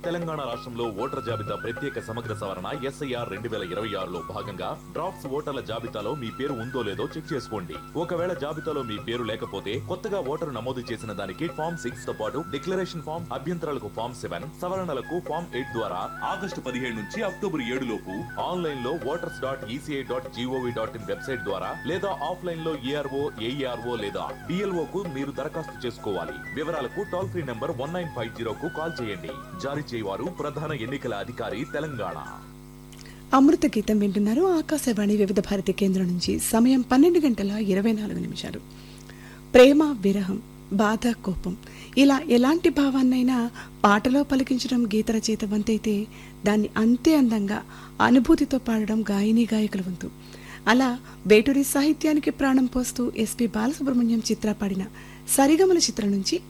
తెలంగాణ రాష్ట్రంలో ఓటర్ జాబితా ప్రత్యేక సమగ్ర సవరణ ఎస్ఐఆర్ రెండు వేల ఇరవై ఆరులో భాగంగా డ్రాఫ్ట్స్ ఓటర్ల జాబితాలో మీ పేరు ఉందో లేదో చెక్ చేసుకోండి ఒకవేళ జాబితాలో మీ పేరు లేకపోతే కొత్తగా ఓటరు నమోదు చేసిన దానికి ఫామ్ సిక్స్ తో పాటు డిక్లరేషన్ ఫామ్ అభ్యంతరాలకు ఫామ్ సెవెన్ సవరణలకు ఫామ్ ఎయిట్ ద్వారా ఆగస్టు పదిహేడు నుంచి అక్టోబర్ ఏడు లోపు ఆన్లైన్ లో voters dot ECI dot GOV dot in website ద్వారా లేదా ఆఫ్లైన్ లో ఏఆర్ఓ ఏఈఆర్ఓ లేదా డిఎల్ఓ కు మీరు దరఖాస్తు చేసుకోవాలి వివరాలకు toll free number one nine five zero కు కాల్ చేయండి జారీ చేయవారు ప్రధాన ఎన్నికల అధికారి తెలంగాణ అమృత గీతం వింటున్నారు ఆకాశవాణి వివిధ భారతి కేంద్రం నుంచి సమయం పన్నెండు గంటల ఇరవై నాలుగు నిమిషాలు ప్రేమ విరహం బాధ కోపం ఇలా ఎలాంటి భావాన్నైనా పాటలో పలికించడం గీత రచయిత వంతైతే దాన్ని అంతే అందంగా అనుభూతితో పాడడం గాయని గాయకుల వంతు అలా వేటూరి సాహిత్యానికి ప్రాణం పోస్తూ ఎస్పి బాలసుబ్రహ్మణ్యం చిత్ర పాడిన సరిగమల చిత్రం నుంచి